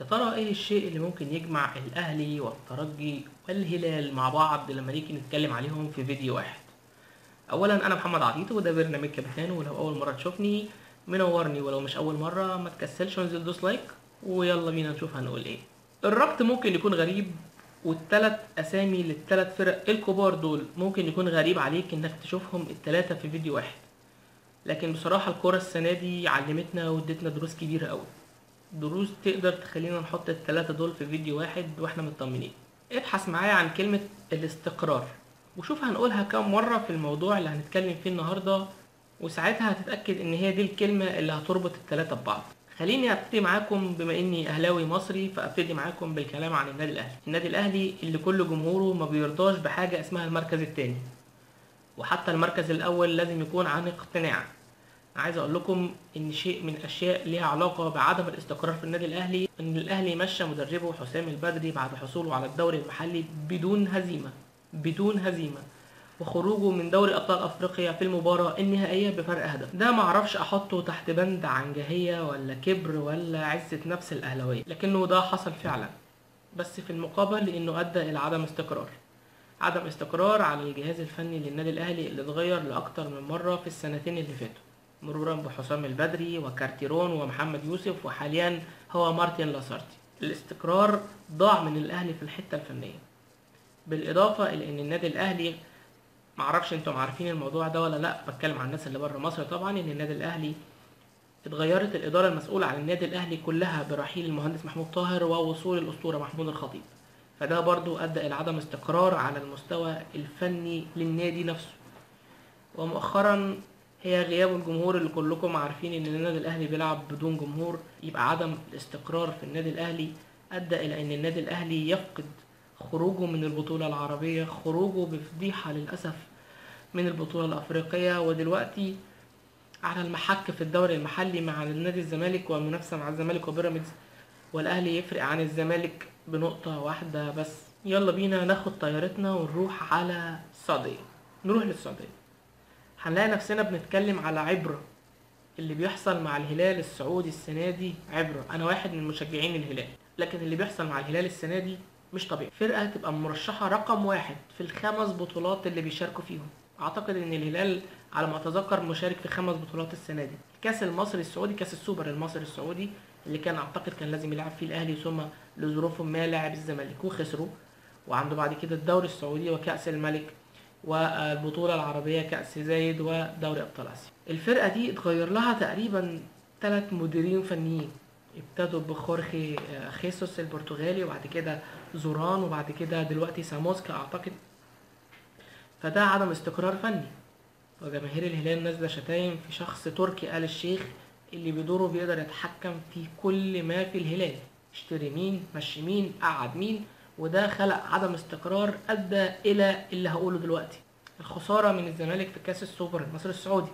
يا ترى ايه الشيء اللي ممكن يجمع الاهلي والترجي والهلال مع بعض لما نيجي نتكلم عليهم في فيديو واحد اولا انا محمد عطيط وده برنامج كابتن ولو اول مره تشوفني منورني ولو مش اول مره ما تكسلش وانزل دوس لايك ويلا بينا نشوف هنقول ايه الربط ممكن يكون غريب والتلات اسامي للتلات فرق الكبار دول ممكن يكون غريب عليك انك تشوفهم التلاتة في فيديو واحد لكن بصراحة الكورة السنة دي علمتنا وادتنا دروس كبيرة قوي دروس تقدر تخلينا نحط التلاتة دول في فيديو واحد واحنا مطمنين ابحث معايا عن كلمة الاستقرار وشوف هنقولها كام مرة في الموضوع اللي هنتكلم فيه النهاردة وساعتها هتتأكد ان هي دي الكلمة اللي هتربط التلاتة ببعض خليني ابتدي معاكم بما اني اهلاوي مصري فابتدي معاكم بالكلام عن النادي الاهلي النادي الاهلي اللي كل جمهوره ما بيرضاش بحاجة اسمها المركز التاني وحتى المركز الاول لازم يكون عن اقتناع عايز اقول لكم ان شيء من الاشياء ليها علاقة بعدم الاستقرار في النادي الاهلي ان الاهلي مشى مدربه حسام البدري بعد حصوله على الدوري المحلي بدون هزيمة بدون هزيمة وخروجه من دوري ابطال افريقيا في المباراة النهائية بفرق هدف ده معرفش احطه تحت بند عنجهية ولا كبر ولا عزة نفس الاهلاوية لكنه ده حصل فعلا بس في المقابل انه ادى الى عدم استقرار عدم استقرار على الجهاز الفني للنادي الاهلي اللي اتغير لاكتر من مرة في السنتين اللي فاتوا مرورا بحسام البدري وكارتيرون ومحمد يوسف وحاليا هو مارتن لاسارتي الاستقرار ضاع من الاهلي في الحتة الفنية بالاضافة الى ان النادي الاهلي معرفش انتم عارفين الموضوع ده ولا لا بتكلم عن الناس اللي بره مصر طبعا ان النادي الاهلي اتغيرت الاداره المسؤوله عن النادي الاهلي كلها برحيل المهندس محمود طاهر ووصول الاسطوره محمود الخطيب فده برضو ادى الى عدم استقرار على المستوى الفني للنادي نفسه ومؤخرا هي غياب الجمهور اللي كلكم عارفين ان النادي الاهلي بيلعب بدون جمهور يبقى عدم الاستقرار في النادي الاهلي ادى الى ان النادي الاهلي يفقد خروجه من البطولة العربية خروجه بفضيحة للأسف من البطولة الأفريقية ودلوقتي على المحك في الدوري المحلي مع نادي الزمالك والمنافسة مع الزمالك وبيراميدز والأهلي يفرق عن الزمالك بنقطة واحدة بس يلا بينا ناخد طيارتنا ونروح على السعودية نروح للسعودية هنلاقي نفسنا بنتكلم على عبرة اللي بيحصل مع الهلال السعودي السنة دي عبرة أنا واحد من مشجعين الهلال لكن اللي بيحصل مع الهلال السنة دي مش طبيعي فرقة تبقى مرشحة رقم واحد في الخمس بطولات اللي بيشاركوا فيهم اعتقد ان الهلال على ما اتذكر مشارك في خمس بطولات السنة دي كاس المصري السعودي كاس السوبر المصري السعودي اللي كان اعتقد كان لازم يلعب فيه الاهلي ثم لظروف ما لعب الزمالك وخسروا وعنده بعد كده الدوري السعودي وكاس الملك والبطولة العربية كأس زايد ودوري أبطال آسيا الفرقة دي اتغير لها تقريبا ثلاث مديرين فنيين ابتدوا بخورخي خيسوس البرتغالي وبعد كده زوران وبعد كده دلوقتي ساموسكا اعتقد فده عدم استقرار فني وجماهير الهلال نازله شتايم في شخص تركي آل الشيخ اللي بدوره بيقدر يتحكم في كل ما في الهلال اشتري مين مشي مين قعد مين وده خلق عدم استقرار ادى الى اللي هقوله دلوقتي الخساره من الزمالك في كاس السوبر المصري السعودي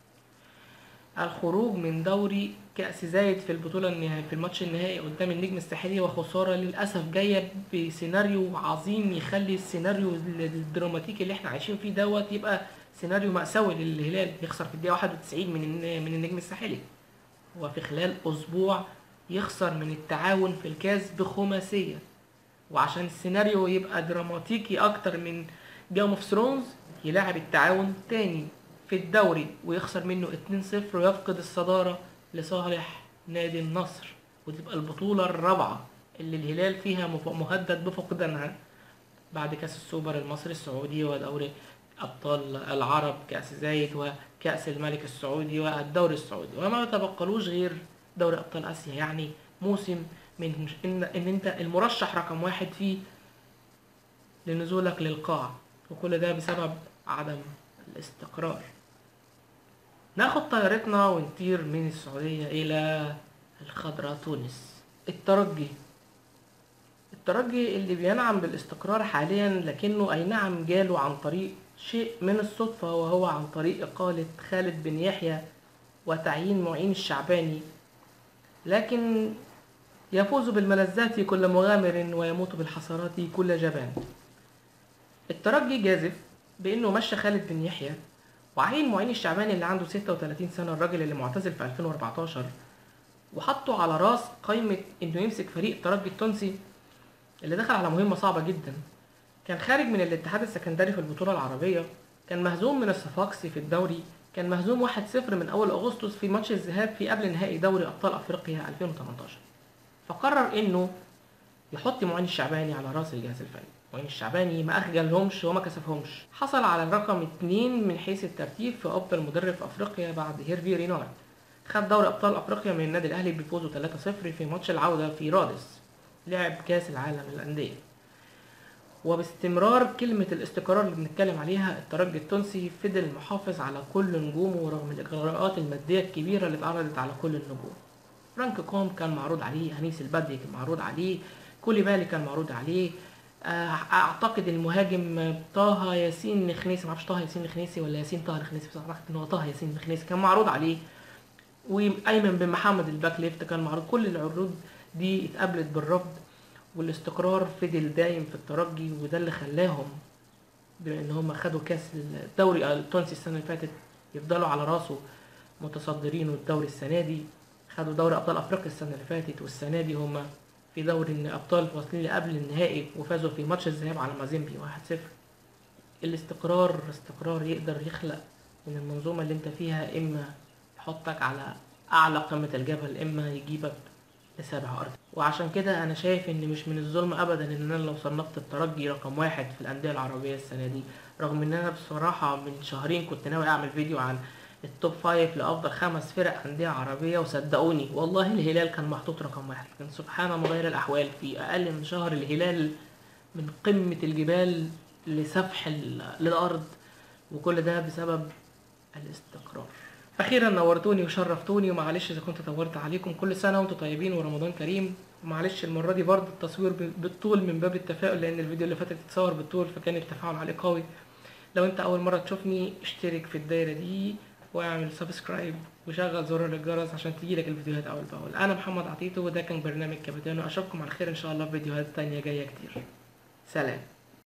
الخروج من دوري كأس زايد في البطولة النهائية في الماتش النهائي قدام النجم الساحلي وخسارة للأسف جاية بسيناريو عظيم يخلي السيناريو الدراماتيكي اللي احنا عايشين فيه دوت يبقى سيناريو مأساوي للهلال يخسر في الدقيقة 91 من من النجم الساحلي وفي خلال أسبوع يخسر من التعاون في الكاس بخماسية وعشان السيناريو يبقى دراماتيكي أكتر من جيم اوف ثرونز يلاعب التعاون تاني في الدوري ويخسر منه 2-0 ويفقد الصدارة لصالح نادي النصر وتبقى البطولة الرابعة اللي الهلال فيها مهدد بفقدانها بعد كأس السوبر المصري السعودي ودوري أبطال العرب كأس زايد وكأس الملك السعودي والدوري السعودي وما يتبقلوش غير دوري أبطال آسيا يعني موسم من إن, إن أنت المرشح رقم واحد فيه لنزولك للقاع وكل ده بسبب عدم الاستقرار ناخد طيارتنا ونطير من السعودية إلى الخضراء تونس الترجي الترجي اللي بينعم بالاستقرار حاليا لكنه أي نعم جاله عن طريق شيء من الصدفة وهو عن طريق إقالة خالد بن يحيى وتعيين معين الشعباني لكن يفوز بالملذات كل مغامر ويموت بالحسرات كل جبان الترجي جازف بانه مشى خالد بن يحيى وعين معين الشعباني اللي عنده 36 سنة الراجل اللي معتزل في 2014 وحطه على راس قائمة انه يمسك فريق الترجي التونسي اللي دخل على مهمة صعبة جدا كان خارج من الاتحاد السكندري في البطولة العربية كان مهزوم من الصفاقسي في الدوري كان مهزوم 1-0 من اول اغسطس في ماتش الذهاب في قبل نهائي دوري ابطال افريقيا 2018 فقرر انه يحط معين الشعباني على راس الجهاز الفني معين الشعباني ما اخجلهمش وما كسفهمش حصل على الرقم اتنين من حيث الترتيب في افضل مدرب في افريقيا بعد هيرفي رينارد خد دوري ابطال افريقيا من النادي الاهلي بفوزه 3-0 في ماتش العوده في رادس لعب كاس العالم للانديه وباستمرار كلمة الاستقرار اللي بنتكلم عليها الترجي التونسي فضل محافظ على كل نجومه رغم الإجراءات المادية الكبيرة اللي اتعرضت على كل النجوم فرانك كوم كان معروض عليه أنيس البدري كان معروض عليه كوليبالي كان معروض عليه اعتقد المهاجم طه ياسين نخنيسي معرفش طه ياسين نخنيسي ولا ياسين طه نخنيسي بصراحه اعتقد ان هو طه ياسين نخنيسي كان معروض عليه وايمن بن محمد الباك ليفت كان معروض كل العروض دي اتقابلت بالرفض والاستقرار فضل دايم في الترجي وده اللي خلاهم بما ان هم خدوا كاس الدوري التونسي السنه اللي فاتت يفضلوا على راسه متصدرين الدوري السنه دي خدوا دوري ابطال افريقيا السنه اللي فاتت والسنه دي هم في دوري الابطال واصلين قبل النهائي وفازوا في ماتش الذهاب على مازيمبي 1-0 الاستقرار استقرار يقدر يخلق من المنظومه اللي انت فيها اما يحطك على اعلى قمه الجبل اما يجيبك لسابع ارض وعشان كده انا شايف ان مش من الظلم ابدا ان انا لو صنفت الترجي رقم واحد في الانديه العربيه السنه دي رغم ان انا بصراحه من شهرين كنت ناوي اعمل فيديو عن التوب فايف لافضل خمس فرق انديه عربيه وصدقوني والله الهلال كان محطوط رقم واحد كان سبحان مغير الاحوال في اقل من شهر الهلال من قمه الجبال لسفح الارض وكل ده بسبب الاستقرار اخيرا نورتوني وشرفتوني ومعلش اذا كنت طولت عليكم كل سنه وانتم طيبين ورمضان كريم ومعلش المره دي برضه التصوير بالطول من باب التفاؤل لان الفيديو اللي فات اتصور بالطول فكان التفاعل عليه قوي لو انت اول مره تشوفني اشترك في الدايره دي واعمل سبسكرايب وشغل زر الجرس عشان تجيلك الفيديوهات اول باول انا محمد عطيتو وده كان برنامج كابيتانو اشوفكم على خير ان شاء الله في فيديوهات تانية جايه كتير سلام